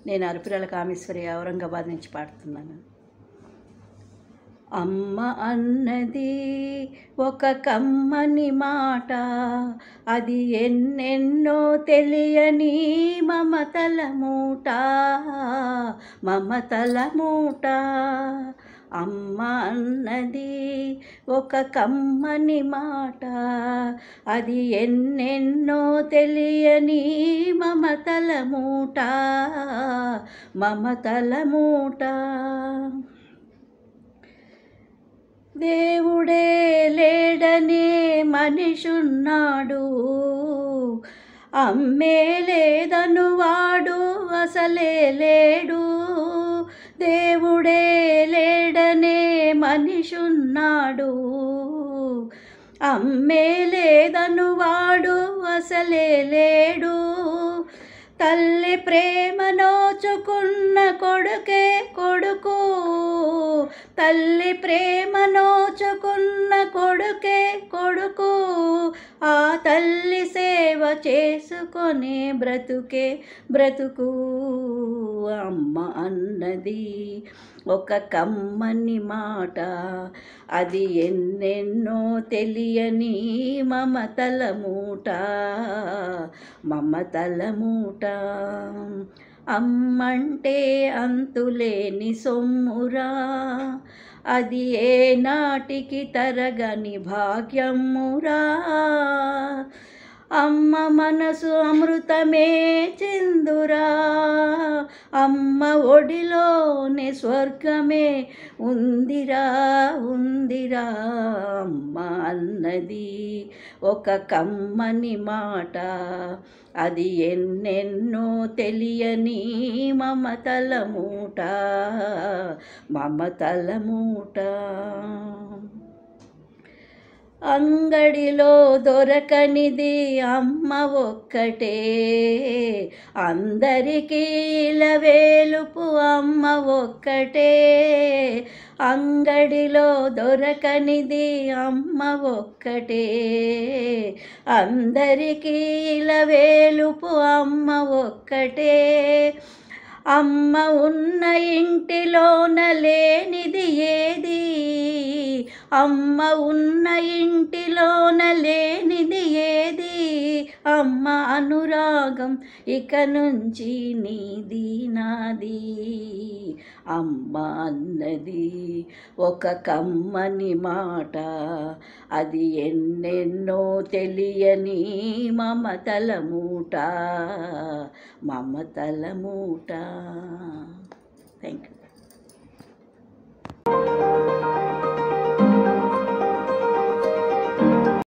నేను అరపురాల కామేశ్వరి ఔరంగాబాద్ నుంచి పాడుతున్నాను అమ్మ అన్నది ఒక కమ్మని మాట అది ఎన్నెన్నో తెలియని మమతల మూట మమతల మూట అమ్మ అన్నది ఒక కమ్మని మాట అది ఎన్నెన్నో తెలియని మమతల మూట మమతల మూట దేవుడే లేడనే మనిషున్నాడు అమ్మే లేదనువాడు అసలే లేడు దేవుడే లేడనే మనిషిన్నాడు అమ్మే లేదనువాడు అసలే లేడు తల్లి ప్రేమ నోచుకున్న కొడుకే కొడుకు తల్లి ప్రేమ నోచుకున్న కొడుకే కొడుకు ఆ తల్లి సేవ చేసుకొనే బ్రతుకే బ్రతుకు అమ్మ అన్నది ఒక కమ్మని మాట అది ఎన్నెన్నో తెలియని మమతల మూట మమతల మూట అమ్మంటే అంతులేని సొమ్మురా అది ఏ నాటికి తరగని భాగ్యమురా అమ్మ మనసు అమృతమే చిందురా అమ్మ ఒడిలోనే స్వర్గమే ఉందిరా ఉందిరా అమ్మ అన్నది ఒక కమ్మని మాట అది ఎన్నెన్నో తెలియని మమతల మూట మమతల మూట అంగడిలో దొరకనిది అమ్మ ఒక్కటే అందరికీ వేలుపు అమ్మ ఒక్కటే అంగడిలో దొరకనిది అమ్మ ఒక్కటే అందరికీ వేలుపు అమ్మ ఒక్కటే అమ్మ ఉన్న ఇంటిలోన లేనిది ఏది అమ్మ ఉన్న ఇంటిలోన లేనిది ఏది అమ్మ అనురాగం ఇక నుంచి నీది నాది అమ్మ అన్నది ఒక కమ్మని మాట అది ఎన్నెన్నో తెలియని మమతల మూట మమతల మూట థ్యాంక్ యూ